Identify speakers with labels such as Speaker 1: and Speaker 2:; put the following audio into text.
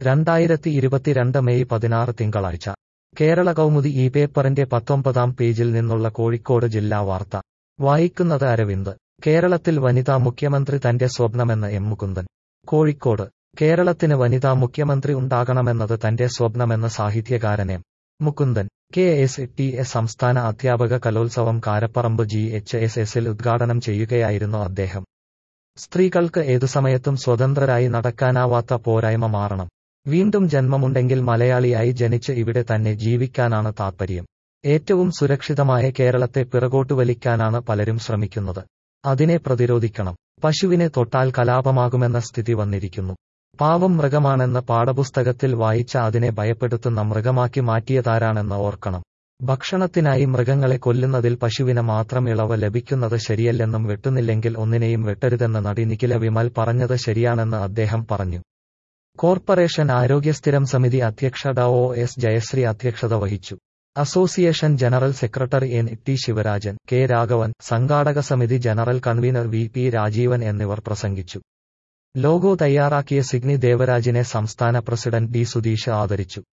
Speaker 1: രണ്ടായിരത്തി ഇരുപത്തിരണ്ട് മെയ് പതിനാറ് തിങ്കളാഴ്ച കേരള കൗമുദി ഈ പേപ്പറിന്റെ പത്തൊമ്പതാം പേജിൽ നിന്നുള്ള കോഴിക്കോട് ജില്ലാ വാർത്ത വായിക്കുന്നത് അരവിന്ദ് കേരളത്തിൽ വനിതാ മുഖ്യമന്ത്രി തന്റെ സ്വപ്നമെന്ന് എം മുകുന്ദൻ കോഴിക്കോട് കേരളത്തിന് വനിതാ മുഖ്യമന്ത്രി ഉണ്ടാകണമെന്നത് തന്റെ സ്വപ്നമെന്ന് സാഹിത്യകാരൻ M Mukundan K S T A സംസ്ഥാന അധ്യാപക കലോത്സവം കാരപ്പറമ്പ് ജി എച്ച് എസ് എസിൽ ഉദ്ഘാടനം ചെയ്യുകയായിരുന്നു അദ്ദേഹം സ്ത്രീകൾക്ക് ഏതു സമയത്തും സ്വതന്ത്രരായി നടക്കാനാവാത്ത പോരായ്മ മാറണം വീണ്ടും ജന്മമുണ്ടെങ്കിൽ മലയാളിയായി ജനിച്ച് ഇവിടെ തന്നെ ജീവിക്കാനാണ് താൽപ്പര്യം ഏറ്റവും സുരക്ഷിതമായ കേരളത്തെ പിറകോട്ടു വലിക്കാനാണ് പലരും ശ്രമിക്കുന്നത് അതിനെ പ്രതിരോധിക്കണം പശുവിനെ തൊട്ടാൽ കലാപമാകുമെന്ന സ്ഥിതി വന്നിരിക്കുന്നു പാവം മൃഗമാണെന്ന് പാഠപുസ്തകത്തിൽ വായിച്ച അതിനെ ഭയപ്പെടുത്തുന്ന മൃഗമാക്കി മാറ്റിയതാരാണെന്ന് ഓർക്കണം ഭക്ഷണത്തിനായി മൃഗങ്ങളെ കൊല്ലുന്നതിൽ പശുവിന് മാത്രം ഇളവ് ലഭിക്കുന്നത് ശരിയല്ലെന്നും വെട്ടുന്നില്ലെങ്കിൽ ഒന്നിനെയും വെട്ടരുതെന്ന് നടി നിഖില വിമൽ പറഞ്ഞത് ശരിയാണെന്ന് അദ്ദേഹം പറഞ്ഞു കോർപ്പറേഷൻ ആരോഗ്യ സ്ഥിരം സമിതി അധ്യക്ഷ ഡ ഒ എസ് ജയശ്രീ അധ്യക്ഷത വഹിച്ചു association general secretary N T Sivarajan K Raghavan സംഘാടക സമിതി general convener V P Rajeevan എന്നിവർ പ്രസംഗിച്ചു ലോഗോ തയ്യാറാക്കിയ സിഗ്നി ദേവരാജിനെ സംസ്ഥാന പ്രസിഡന്റ് ഡി സുധീഷ് ആദരിച്ചു